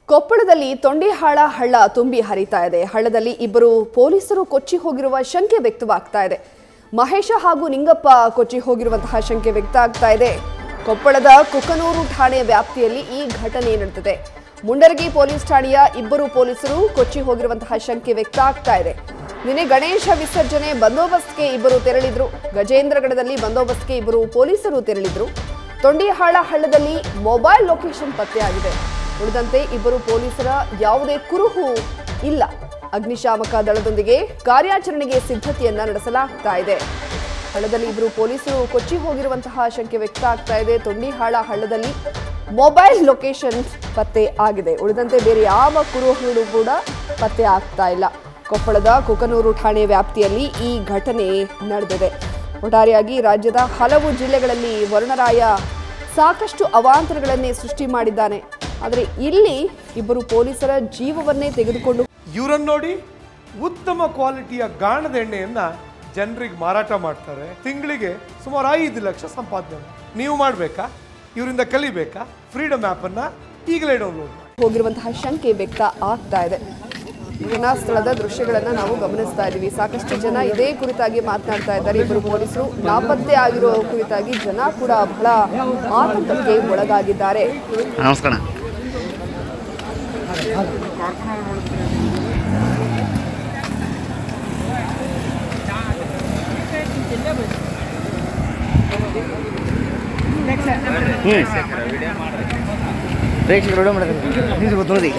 ಕೊಪ್ಪಳದಲ್ಲಿ ತೊಂಡಿಹಾಳ ಹಳ್ಳ ತುಂಬಿ ಹರಿತಾ ಇದೆ ಹಳ್ಳದಲ್ಲಿ ಇಬ್ಬರು ಪೊಲೀಸರು ಕೊಚ್ಚಿ ಹೋಗಿರುವ ಶಂಕೆ ವ್ಯಕ್ತವಾಗ್ತಾ ಇದೆ ಮಹೇಶ ಹಾಗೂ ನಿಂಗಪ್ಪ ಕೊಚ್ಚಿ ಹೋಗಿರುವಂತಹ ಶಂಕೆ ವ್ಯಕ್ತ ಆಗ್ತಾ ಇದೆ ಕೊಪ್ಪಳದ ಕುಕನೂರು ಠಾಣೆ ವ್ಯಾಪ್ತಿಯಲ್ಲಿ ಈ ಘಟನೆ ನಡೆದಿದೆ ಮುಂಡರಗಿ ಪೊಲೀಸ್ ಠಾಣೆಯ ಇಬ್ಬರು ಪೊಲೀಸರು ಕೊಚ್ಚಿ ಹೋಗಿರುವಂತಹ ಶಂಕೆ ವ್ಯಕ್ತ ಆಗ್ತಾ ಇದೆ ನಿನ್ನೆ ಗಣೇಶ ವಿಸರ್ಜನೆ ಬಂದೋಬಸ್ತ್ಗೆ ಇಬ್ಬರು ತೆರಳಿದ್ರು ಗಜೇಂದ್ರಗಢದಲ್ಲಿ ಬಂದೋಬಸ್ತ್ಗೆ ಇಬ್ಬರು ಪೊಲೀಸರು ತೆರಳಿದ್ರು ತೊಂಡಿಹಾಳ ಹಳ್ಳದಲ್ಲಿ ಮೊಬೈಲ್ ಲೊಕೇಶನ್ ಪತ್ತೆಯಾಗಿದೆ ಉಳಿದಂತೆ ಇಬ್ಬರು ಪೊಲೀಸರ ಯಾವುದೇ ಕುರುಹು ಇಲ್ಲ ಅಗ್ನಿಶಾಮಕ ದಳದೊಂದಿಗೆ ಕಾರ್ಯಾಚರಣೆಗೆ ಸಿದ್ಧತೆಯನ್ನ ನಡೆಸಲಾಗ್ತಾ ಇದೆ ಹಳ್ಳದಲ್ಲಿ ಇಬ್ಬರು ಪೊಲೀಸರು ಕೊಚ್ಚಿ ಹೋಗಿರುವಂತಹ ಶಂಕೆ ವ್ಯಕ್ತ ಆಗ್ತಾ ಇದೆ ತೊಂಡಿಹಾಳ ಹಳ್ಳದಲ್ಲಿ ಮೊಬೈಲ್ ಲೊಕೇಶನ್ ಪತ್ತೆ ಆಗಿದೆ ಉಳಿದಂತೆ ಬೇರೆ ಯಾವ ಕುರುಹುಗಳು ಕೂಡ ಪತ್ತೆ ಆಗ್ತಾ ಇಲ್ಲ ಕೊಪ್ಪಳದ ಕುಕನೂರು ಠಾಣೆ ವ್ಯಾಪ್ತಿಯಲ್ಲಿ ಈ ಘಟನೆ ನಡೆದಿದೆ ಒಟ್ಟಾರೆಯಾಗಿ ರಾಜ್ಯದ ಹಲವು ಜಿಲ್ಲೆಗಳಲ್ಲಿ ವರುಣರಾಯ ಸಾಕಷ್ಟು ಅವಾಂತರಗಳನ್ನೇ ಸೃಷ್ಟಿ ಮಾಡಿದ್ದಾನೆ ಆದರೆ ಇಲ್ಲಿ ಇಬ್ಬರು ಪೊಲೀಸರ ಜೀವವನ್ನೇ ತೆಗೆದುಕೊಂಡು ಇವರನ್ನು ನೋಡಿ ಉತ್ತಮ ಕ್ವಾಲಿಟಿಯ ಗಾಣದ ಎಣ್ಣೆಯನ್ನ ಜನರಿಗೆ ಮಾರಾಟ ಮಾಡ್ತಾರೆ ತಿಂಗಳಿಗೆ ಸುಮಾರು ಐದು ಲಕ್ಷ ಸಂಪಾದನೆ ಮಾಡಿ. ನೀವು ಮಾಡಬೇಕಾ ಇವರಿಂದ ಕಲಿಬೇಕಾ ಫ್ರೀಡಮ್ ಆ್ಯಪನ್ನು ಈಗಲೇ ಡೌನ್ಲೋಡ್ ಮಾಡಿ ಹೋಗಿರುವಂತಹ ಶಂಕೆ ವ್ಯಕ್ತ ಆಗ್ತಾ ಇದೆ ಘಟನಾ ಸ್ಥಳದ ದೃಶ್ಯಗಳನ್ನ ನಾವು ಗಮನಿಸ್ತಾ ಇದ್ದೀವಿ ಸಾಕಷ್ಟು ಜನ ಇದೇ ಕುರಿತಾಗಿ ಮಾತನಾಡ್ತಾ ಇದ್ದಾರೆ ಇಬ್ಬರು ಪೊಲೀಸರು ನಾಪತ್ತೆ ಆಗಿರೋ ಕುರಿತಾಗಿ ಜನ ಕೂಡ ಬಹಳ ಆತಂಕಕ್ಕೆ ಒಳಗಾಗಿದ್ದಾರೆ ನಮಸ್ಕಾರ ಪ್ರೇಕ್ಷಕರು ವಿಡಿಯೋ ಮಾಡಿದ್ರೆ ನಿಂತು ಗೊತ್ತು ನೋಡಿ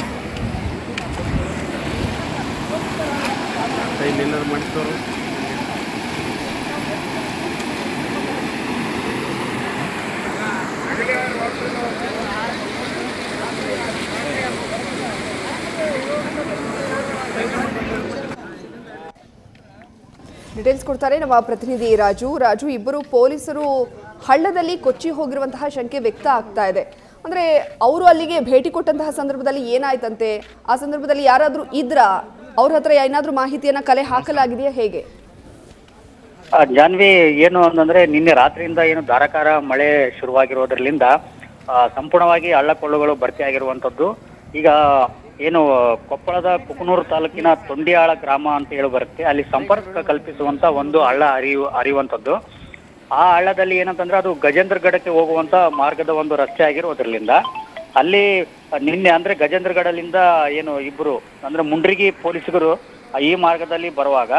ಡೀಟೇಲ್ಸ್ ಕೊಡ್ತಾರೆ ನಮ್ಮ ಪ್ರತಿನಿಧಿ ರಾಜು ರಾಜು ಇಬ್ಬರು ಪೊಲೀಸರು ಹಳ್ಳದಲ್ಲಿ ಕೊಚ್ಚಿ ಹೋಗಿರುವಂತಹ ಶಂಕೆ ವ್ಯಕ್ತ ಆಗ್ತಾ ಇದೆ ಅಂದ್ರೆ ಅವರು ಅಲ್ಲಿಗೆ ಭೇಟಿ ಕೊಟ್ಟಂತಹ ಸಂದರ್ಭದಲ್ಲಿ ಏನಾಯ್ತಂತೆ ಆ ಸಂದರ್ಭದಲ್ಲಿ ಯಾರಾದ್ರೂ ಇದ್ರ ಅವ್ರ ಹತ್ರ ಏನಾದ್ರೂ ಮಾಹಿತಿಯನ್ನ ಕಲೆ ಹಾಕಲಾಗಿದೆಯಾ ಹೇಗೆ ಆ, ಜಾನ್ವಿ ಏನು ಅಂತಂದ್ರೆ ನಿನ್ನೆ ರಾತ್ರಿಯಿಂದ ಏನು ಧಾರಾಕಾರ ಮಳೆ ಶುರುವಾಗಿರೋದ್ರಲಿಂದ ಆ, ಸಂಪೂರ್ಣವಾಗಿ ಹಳ್ಳಕೊಳ್ಳಗಳು ಭರ್ತಿ ಆಗಿರುವಂತದ್ದು ಈಗ ಏನು ಕೊಪ್ಪಳದ ಕುಕನೂರು ತಾಲೂಕಿನ ತೊಂಡಿಯಾಳ ಗ್ರಾಮ ಅಂತ ಹೇಳಿ ಬರುತ್ತೆ ಅಲ್ಲಿ ಸಂಪರ್ಕ ಕಲ್ಪಿಸುವಂತ ಒಂದು ಹಳ್ಳ ಹರಿಯು ಹರಿಯುವಂತದ್ದು ಆ ಹಳ್ಳದಲ್ಲಿ ಏನಂತಂದ್ರೆ ಅದು ಗಜೇಂದ್ರಗಢಕ್ಕೆ ಹೋಗುವಂತ ಮಾರ್ಗದ ಒಂದು ರಸ್ತೆ ಆಗಿರೋದ್ರಲಿಂದ ಅಲ್ಲಿ ನಿನ್ನೆ ಅಂದ್ರೆ ಗಜೇಂದ್ರಗಢದಿಂದ ಏನು ಇಬ್ರು ಅಂದ್ರೆ ಮುಂಡ್ರಿಗಿ ಪೊಲೀಸರು ಈ ಮಾರ್ಗದಲ್ಲಿ ಬರುವಾಗ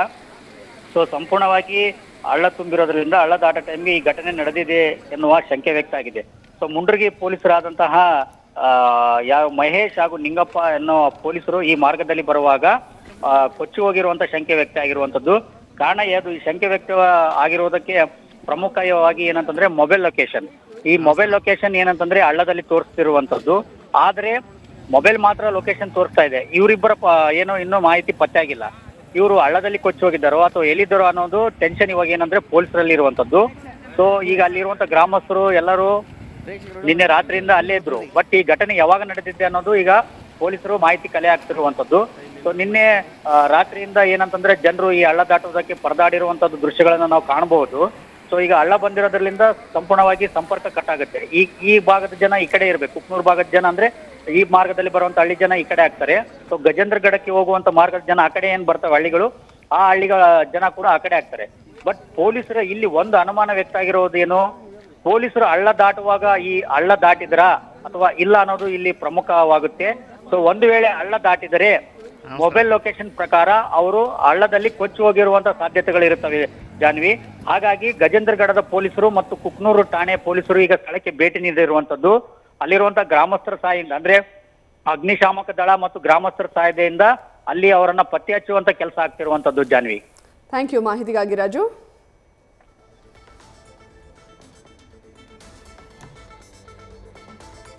ಸೊ ಸಂಪೂರ್ಣವಾಗಿ ಹಳ್ಳ ತುಂಬಿರೋದ್ರಿಂದ ಹಳ್ಳ ದಾಟ ಟೈಮ್ಗೆ ಈ ಘಟನೆ ನಡೆದಿದೆ ಎನ್ನುವ ಶಂಕೆ ವ್ಯಕ್ತ ಆಗಿದೆ ಸೊ ಮುಂಡ್ರಿಗಿ ಪೊಲೀಸರಾದಂತಹ ಆ, ಯಾವ ಮಹೇಶ್ ಹಾಗೂ ನಿಂಗಪ್ಪ ಎನ್ನುವ ಪೊಲೀಸರು ಈ ಮಾರ್ಗದಲ್ಲಿ ಬರುವಾಗ ಆ, ಕೊಚ್ಚಿ ಹೋಗಿರುವಂತ ಶಂಕೆ ವ್ಯಕ್ತ ಆಗಿರುವಂತದ್ದು ಕಾರಣ ಯಾವುದು ಈ ಶಂಕೆ ವ್ಯಕ್ತ ಆಗಿರುವುದಕ್ಕೆ ಪ್ರಮುಖವಾಗಿ ಏನಂತಂದ್ರೆ ಮೊಬೈಲ್ ಲೊಕೇಶನ್ ಈ ಮೊಬೈಲ್ ಲೊಕೇಶನ್ ಏನಂತಂದ್ರೆ ಹಳ್ಳದಲ್ಲಿ ತೋರಿಸ್ತಿರುವಂತದ್ದು ಆದ್ರೆ ಮೊಬೈಲ್ ಮಾತ್ರ ಲೊಕೇಶನ್ ತೋರಿಸ್ತಾ ಇದೆ ಇವರಿಬ್ಬರ ಏನೋ ಇನ್ನೂ ಮಾಹಿತಿ ಪತ್ತೆ ಆಗಿಲ್ಲ ಇವರು ಹಳ್ಳದಲ್ಲಿ ಕೊಚ್ಚಿ ಹೋಗಿದ್ದಾರೋ ಅಥವಾ ಎಲ್ಲಿದ್ದಾರೋ ಅನ್ನೋದು ಟೆನ್ಷನ್ ಇವಾಗ ಏನಂದ್ರೆ ಪೊಲೀಸರಲ್ಲಿ ಇರುವಂತದ್ದು ಸೊ ಈಗ ಅಲ್ಲಿರುವಂತ ಗ್ರಾಮಸ್ಥರು ಎಲ್ಲರೂ ನಿನ್ನೆ ರಾತ್ರಿಯಿಂದ ಅಲ್ಲೇ ಇದ್ರು ಬಟ್ ಈ ಘಟನೆ ಯಾವಾಗ ನಡೆದಿದೆ ಅನ್ನೋದು ಈಗ ಪೊಲೀಸರು ಮಾಹಿತಿ ಕಲೆ ಹಾಕ್ತಿರುವಂತದ್ದು ಸೊ ನಿನ್ನೆ ಆ, ರಾತ್ರಿಯಿಂದ ಏನಂತಂದ್ರೆ ಜನರು ಈ ಹಳ್ಳ ದಾಟುವುದಕ್ಕೆ ಪರದಾಡಿರುವಂತದ್ದು ದೃಶ್ಯಗಳನ್ನ ನಾವು ಕಾಣಬಹುದು ಸೊ ಈಗ ಹಳ್ಳ ಬಂದಿರೋದ್ರಿಂದ ಸಂಪೂರ್ಣವಾಗಿ ಸಂಪರ್ಕ ಕಟ್ ಆಗುತ್ತೆ ಈ ಈ ಭಾಗದ ಜನ ಈ ಕಡೆ ಇರ್ಬೇಕು ಕುಕ್ನೂರು ಭಾಗದ ಜನ ಅಂದ್ರೆ ಈ ಮಾರ್ಗದಲ್ಲಿ ಬರುವಂತ ಹಳ್ಳಿ ಜನ ಈ ಕಡೆ ಆಗ್ತಾರೆ ಸೊ ಗಜೇಂದ್ರಗಢಕ್ಕೆ ಹೋಗುವಂತ ಮಾರ್ಗದ ಜನ ಆ ಕಡೆ ಏನ್ ಬರ್ತಾವೆ ಹಳ್ಳಿಗಳು ಆ ಹಳ್ಳಿಗಳ ಜನ ಕೂಡ ಆ ಕಡೆ ಆಗ್ತಾರೆ ಬಟ್ ಪೊಲೀಸರ ಇಲ್ಲಿ ಒಂದು ಅನುಮಾನ ವ್ಯಕ್ತ ಆಗಿರೋದೇನು ಪೊಲೀಸರು ಹಳ್ಳ ದಾಟುವಾಗ ಈ ಹಳ್ಳ ದಾಟಿದ್ರಾ ಅಥವಾ ಇಲ್ಲ ಅನ್ನೋದು ಇಲ್ಲಿ ಪ್ರಮುಖವಾಗುತ್ತೆ ಸೊ ಒಂದು ವೇಳೆ ಹಳ್ಳ ದಾಟಿದರೆ ಮೊಬೈಲ್ ಲೊಕೇಶನ್ ಪ್ರಕಾರ ಅವರು ಹಳ್ಳದಲ್ಲಿ ಕೊಚ್ಚಿ ಹೋಗಿರುವಂತ ಸಾಧ್ಯತೆಗಳಿರುತ್ತವೆ ಜಾನ್ವಿ ಹಾಗಾಗಿ ಗಜೇಂದ್ರಗಢದ ಪೊಲೀಸರು ಮತ್ತು ಕುಕ್ನೂರು ಠಾಣೆ ಪೊಲೀಸರು ಈಗ ಸ್ಥಳಕ್ಕೆ ಭೇಟಿ ನೀಡಿರುವಂತದ್ದು ಅಲ್ಲಿರುವಂತ ಗ್ರಾಮಸ್ಥರ ಸಹಾಯದಿಂದ ಅಂದ್ರೆ ಅಗ್ನಿಶಾಮಕ ದಳ ಮತ್ತು ಗ್ರಾಮಸ್ಥರ ಸಹಾಯದಿಂದ ಅಲ್ಲಿ ಅವರನ್ನ ಪತ್ತೆ ಹಚ್ಚುವಂತ ಕೆಲಸ ಆಗ್ತಿರುವಂತದ್ದು ಜಾನ್ವಿ ಥ್ಯಾಂಕ್ ಯು ಮಾಹಿತಿಗಾಗಿ ರಾಜು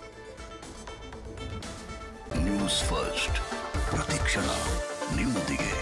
ನ್ಯೂಸ್ ಫಸ್ಟ್ ಪ್ರತಿಕ್ಷಣ ನಿಮ್ಮೊಂದಿಗೆ